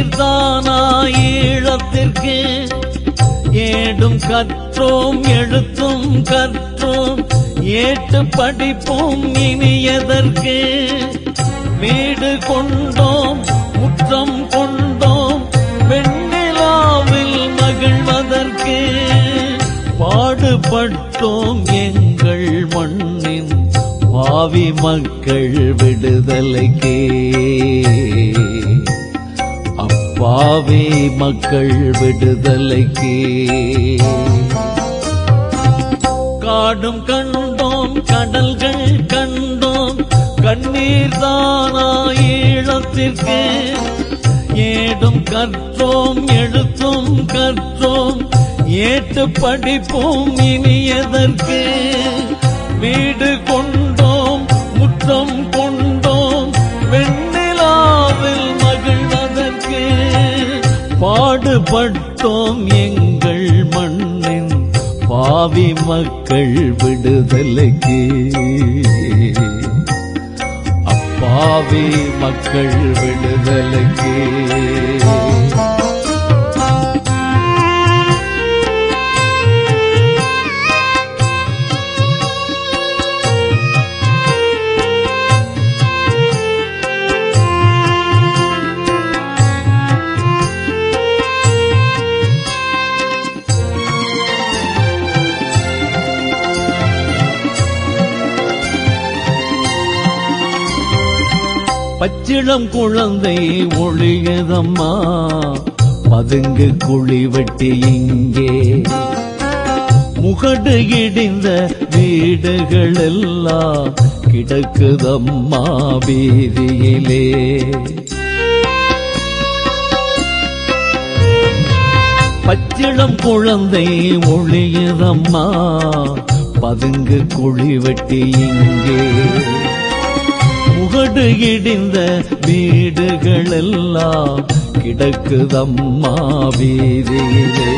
கண்ணீர் தானா ஈழத்திற்கு ஏடும் கற்றோம் எழுத்தும் கற்றோம் ஏட்டு படிப்போம் இனி எதற்கு வீடு கொண்டோம் முற்றம் கொண்டோம் வெண்ணிலாவில் மகிழ்வதற்கு பாடுபட்டோம் எங்கள் மண்ணின் பாவி மக்கள் விடுதலைக்கே அப்பாவி மக்கள் விடுதலைக்கே காடும் கண்டோம் கடல்கள் கண்டோம் கண்ணீர் தானா ஈழத்திற்கு ஏடும் கற்றோம் எழுத்தும் கற்றோம் ஏட்டு படிப்போம் இனி எதற்கு வீடு கொண்டோம் முற்றம் கொண்டோம் வெண்ணிலாவில் மகிழ்வதற்கு பாடுபட்டோம் எங்கள் மண்ணின் பாவி மக்கள் விடுதலைக்கு அப்பாவி மக்கள் விடுதலைக்கு பச்சிளம் குழந்தை ஒளியதம்மா பதுங்கு குழி வெட்டி இங்கே முகடு இடிந்த வீடுகள் எல்லாம் கிடக்குதம்மா வீதியிலே பச்சிளம் குழந்தை ஒளியதம்மா பதுங்கு குழி வெட்டி இங்கே முகடு இடிந்த வீடுகள் எல்லாம் கிடக்குதம்மா வீதியிலே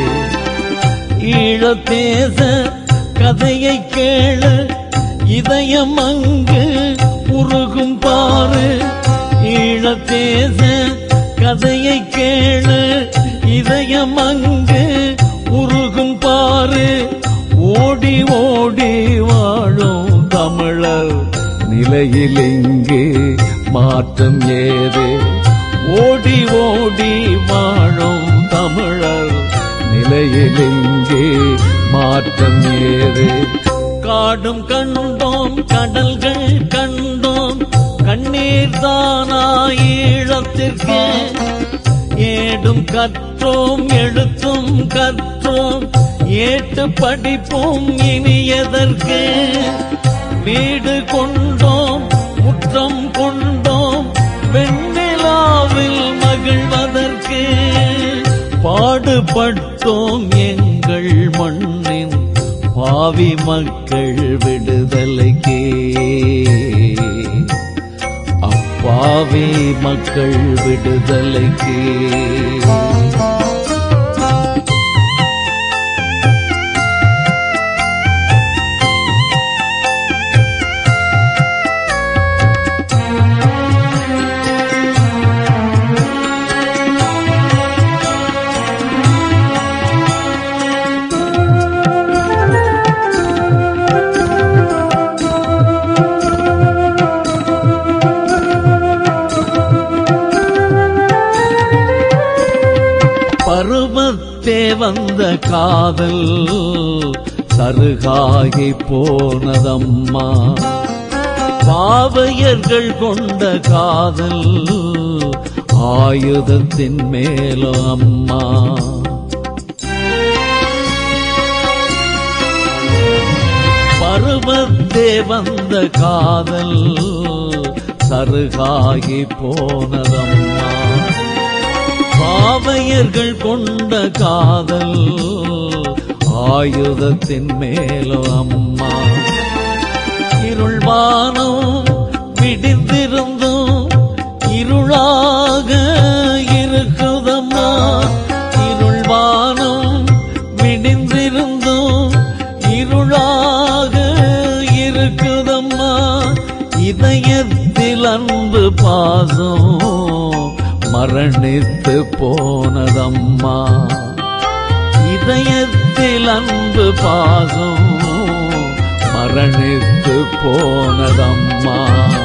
ஈழத்தேச கதையை கேளு இதயம் அங்கு உருகும் பாரு ஈழத்தேச கதையை கேளு இதயம் அங்கு உருகும் பாரு ஓடி ஓடி வாழும் தமிழர் நிலையில் இங்கே மாற்றம் ஏது ஓடி ஓடி வாழும் தமிழர் நிலையில் இங்கே மாற்றம் ஏது காடும் கண்டோம் கடல்கள் கண்டோம் கண்ணீர் தானா ஈழத்திற்கு ஏடும் கற்றோம் எழுத்தும் கற்றோம் ஏட்டு படிப்போம் இனி எதற்கு வீடு கொண்டோம் முற்றம் கொண்டோம் வெண்ணிலாவில் மகிழ்வதற்கு பாடுபட்டோம் எங்கள் மண்ணின் பாவி மக்கள் விடுதலைக்கே அப்பாவி மக்கள் விடுதலைக்கே பருவத்தே வந்த காதல் சருகாகி போனதம்மா பாவையர்கள் கொண்ட காதல் ஆயுதத்தின் மேலும் அம்மா பருவத்தே வந்த காதல் சருகாகி போனதம்மா பாவையர்கள் கொண்ட காதல் ஆயுதத்தின் மேலும் அம்மா இருள்வானம் விடிந்திருந்தும் இருளாக இருக்குதம்மா இருள்வானம் விடிந்திருந்தும் இருளாக இருக்குதம்மா இதயத்தில் அன்பு பாசம் மரணித்து போனதம்மா இதயத்தில் அன்பு பாசம் மரணித்து போனதம்மா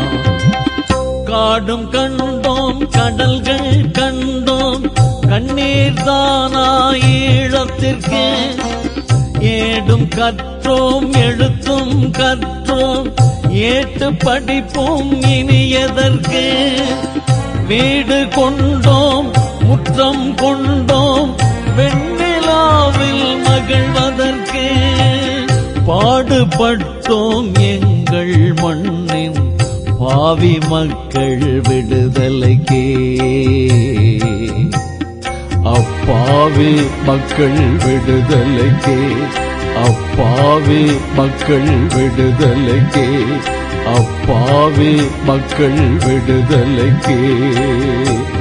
காடும் கண்டோம் கடல்கள் கண்டோம் கண்ணீர் தானா ஈழத்திற்கு ஏடும் கற்றோம் எழுத்தும் கற்றோம் ஏட்டு படிப்போம் இனி எதற்கு வீடு கொண்டோம் முற்றம் கொண்டோம் வெண்ணிலாவில் மகிழ்வதற்கு பாடுபட்டோம் எங்கள் மண்ணின் பாவி மக்கள் விடுதலைக்கே அப்பாவி மக்கள் விடுதலைக்கே அப்பாவி மக்கள் விடுதலைக்கே அப்பாவி மக்கள் விடுதலைக்கே